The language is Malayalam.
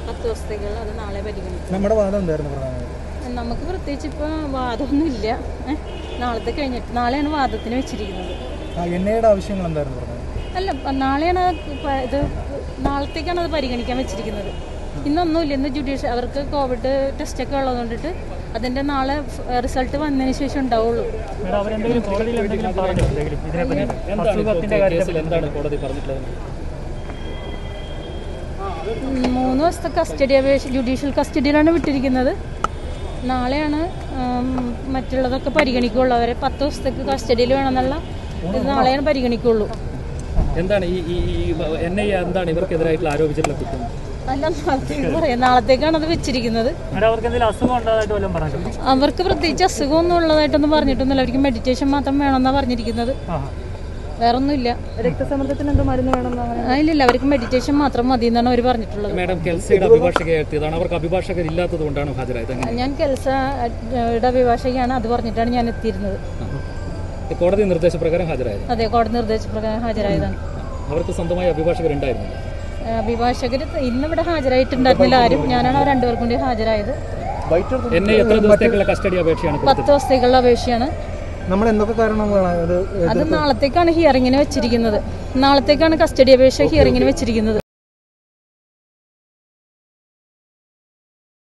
പത്ത് ദിവസത്തേക്കുള്ള അത് നാളെ പരിഗണിക്കും നമ്മുടെ വാദം എന്തായിരുന്നു പ്രധാനമായിട്ട് നമുക്ക് പ്രത്യേകിച്ച് ഇപ്പോൾ വാദമൊന്നുമില്ല ഏ? നാളത്തെ കഴിഞ്ഞിട്ട് നാളെയാണ് വാദത്തിന് വെച്ചിരിക്കുന്നത് ആ എൻ ഐയുടെ ആവശ്യങ്ങൾ എന്തായിരുന്നു പ്രധാനം അല്ല പ- നാളെയാണ് പ- ഇത് നാളത്തേക്കാണ് അത് പരിഗണിക്കാൻ വെച്ചിരിക്കുന്നത് ഇന്നൊന്നുമില്ല ഇന്ന് ജുഡീഷ്യൽ അവർക്ക് കോവിഡ് ടെസ്റ്റൊക്കെ ഉള്ളതുകൊണ്ടിട്ട് അതിൻ്റെ നാളെ റിസൾട്ട് വന്നതിന് ശേഷം ഉണ്ടാവുള്ളൂ മേഡം അവരെന്തെങ്കിലും കോടതിയിൽ എന്തെങ്കിലും പറഞ്ഞോ എന്തെങ്കിലും ഇതിനെപ്പറ്റി അസുഖത്തിന്റെ കാര്യത്തിൽ എന്താണ് കോടതി പറഞ്ഞിട്ടുള്ളത് ഉം, മൂന്ന് ദിവസത്തെ കസ്റ്റഡി അപേക്ഷ ജുഡീഷ്യൽ കസ്റ്റഡിയിലാണ് വിട്ടിരിക്കുന്നത് നാളെയാണ് ഉം, മറ്റുള്ളതൊക്കെ പരിഗണിക്കുള്ളൂ അവരെ പത്ത് ദിവസത്തേക്ക് കസ്റ്റഡിയിൽ വേണമെന്നുള്ള ഇത് നാളെയാണ് പരിഗണിക്കുള്ളൂ എന്താണ് ഈ ഈ എൻ ഐ എന്താണ് ഇവർക്കെതിരായിട്ടുള്ള ആരോപിച്ചിട്ടുള്ള കുറ്റം അല്ല നാളത്തേക്ക് പറയാം നാളത്തേക്കാണ് അത് വെച്ചിരിക്കുന്നത് മേഡം അവർക്ക് എന്തെങ്കിലും അസുഖം ഉണ്ടായതായിട്ട് വല്ലതും പറഞ്ഞിട്ടുണ്ടോ അവർക്ക് പ്രത്യേകിച്ച് അസുഖമൊന്നും ഉള്ളതായിട്ടൊന്നും പറഞ്ഞിട്ടൊന്നുമില്ല അവർക്ക് മെഡിറ്റേഷൻ മാത്രം വേണമെന്നാണ് പറഞ്ഞിരിക്കുന്നത് ആ വേറൊന്നുമില്ല രക്തസമ്മർദ്ദത്തിന് എന്തോ മരുന്ന് വേണമെന്ന് അങ്ങനെ ആ, ഇല്ലില്ല അവർക്ക് മെഡിറ്റേഷൻ മാത്രം മതി എന്നാണ് അവർ പറഞ്ഞിട്ടുള്ളത് മാഡം കെൽസയുടെ അഭിഭാഷകയെ എത്തിയതാണ് അവർക്ക് അഭിഭാഷകരില്ലാത്തത് കൊണ്ടാണ് ഹാജരായത് അങ്ങനെ ഞാൻ കെൽസയുടെ അഭിഭാഷകയാണ് അത് പറഞ്ഞിട്ടാണ് ഞാൻ എത്തിയിരുന്നത് ഈ കോടതി നിർദ്ദേശപ്രകാരം ഹാജരായത് അതെ കോടതി നിർദ്ദേശപ്രകാരം ഹാജരായതാണ് അവർക്ക് സ്വന്തമായി അഭിഭാഷകരുണ്ടായിരുന്നില്ല അഭിഭാഷകർ ഇന്നിവിടെ ഹാജരായിട്ടുണ്ടായിരുന്നില്ല ആരും ഞാനാണ് അവർ രണ്ടുപേർക്കും കൂടി ഹാജരായത് എൻ ഐ എത്ര ദിവസത്തേക്കുള്ള കസ്റ്റഡി അപേക്ഷയാണ് പത്ത് കൊടുത്തത് ദിവസത്തേക്കുള്ള അപേക്ഷയാണ് നമ്മൾ എന്തൊക്കെ കാരണങ്ങളാണ് അത് അത് നാളത്തേക്കാണ് ഹിയറിങ്ങിന് വെച്ചിരിക്കുന്നത് നാളത്തേക്കാണ് കസ്റ്റഡി അപേക്ഷ ഹിയറിങ്ങിന് വെച്ചിരിക്കുന്നത്